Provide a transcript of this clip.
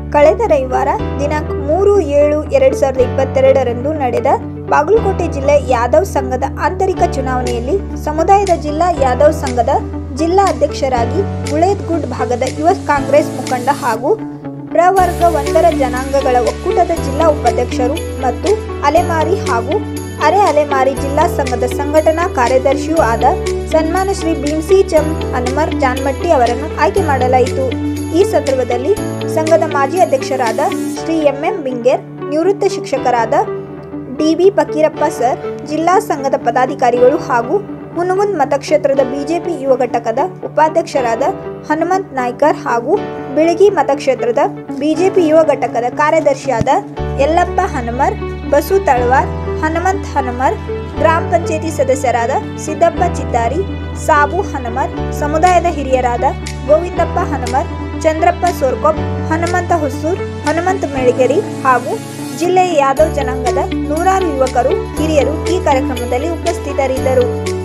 ಕಳೆದ ರವಿವಾರ ದಿನಾಂಕ ಮೂರು ಏಳು ಎರಡು ಸಾವಿರದ ಇಪ್ಪತ್ತೆರಡರಂದು ನಡೆದ ಬಾಗಲಕೋಟೆ ಜಿಲ್ಲೆ ಯಾದವ್ ಸಂಘದ ಆಂತರಿಕ ಚುನಾವಣೆಯಲ್ಲಿ ಸಮುದಾಯದ ಜಿಲ್ಲಾ ಯಾದವ್ ಸಂಘದ ಜಿಲ್ಲಾ ಅಧ್ಯಕ್ಷರಾಗಿ ಗುಳೇದ್ಗುಡ್ ಭಾಗದ ಯುವ ಕಾಂಗ್ರೆಸ್ ಮುಖಂಡ ಹಾಗೂ ಪ್ರವರ್ಗ ಒಂದರ ಜನಾಂಗಗಳ ಒಕ್ಕೂಟದ ಜಿಲ್ಲಾ ಉಪಾಧ್ಯಕ್ಷರು ಮತ್ತು ಅಲೆಮಾರಿ ಹಾಗೂ ಅರೆ ಅಲೆಮಾರಿ ಜಿಲ್ಲಾ ಸಂಘದ ಸಂಘಟನಾ ಕಾರ್ಯದರ್ಶಿಯೂ ಆದ ಸನ್ಮಾನ ಶ್ರೀ ಭೀಮ್ಸಿ ಚಮ್ ಹನುಮರ್ ಜಾನ್ಮಟ್ಟಿ ಅವರನ್ನು ಆಯ್ಕೆ ಮಾಡಲಾಯಿತು ಈ ಸಂದರ್ಭದಲ್ಲಿ ಸಂಘದ ಮಾಜಿ ಅಧ್ಯಕ್ಷರಾದ ಶ್ರೀ ಎಂ ಎಂ ಬಿಂಗೇರ್ ನಿವೃತ್ತ ಶಿಕ್ಷಕರಾದ ಡಿ ಬಿ ಫಕೀರಪ್ಪ ಸರ್ ಜಿಲ್ಲಾ ಸಂಘದ ಪದಾಧಿಕಾರಿಗಳು ಹಾಗೂ ಹುನಗುಂದ್ ಮತಕ್ಷೇತ್ರದ ಬಿಜೆಪಿ ಯುವ ಘಟಕದ ಉಪಾಧ್ಯಕ್ಷರಾದ ಹನುಮಂತ್ ನಾಯ್ಕರ್ ಹಾಗೂ ಬಿಳಗಿ ಮತಕ್ಷೇತ್ರದ ಬಿಜೆಪಿ ಯುವ ಘಟಕದ ಕಾರ್ಯದರ್ಶಿಯಾದ ಯಲ್ಲಪ್ಪ ಹನುಮರ್ ಬಸು ತಳವಾರ್ ಹನುಮಂತ್ ಹನುಮರ್ ಗ್ರಾಮ ಪಂಚಾಯತಿ ಸದಸ್ಯರಾದ ಸಿದ್ದಪ್ಪ ಚಿತ್ತಾರಿ ಸಾಬು ಹನುಮರ್ ಸಮುದಾಯದ ಹಿರಿಯರಾದ ಗೋವಿಂದಪ್ಪ ಹನುಮರ್ ಚಂದ್ರಪ್ಪ ಸೋರ್ಕೊಪ್ ಹನುಮಂತ ಹುಸೂರ್ ಹನುಮಂತ ಮೆಳಗೇರಿ ಹಾಗೂ ಜಿಲ್ಲೆಯ ಯಾದವ್ ಜನಾಂಗದ ನೂರಾರು ಯುವಕರು ಹಿರಿಯರು ಈ ಕಾರ್ಯಕ್ರಮದಲ್ಲಿ ಉಪಸ್ಥಿತರಿದ್ದರು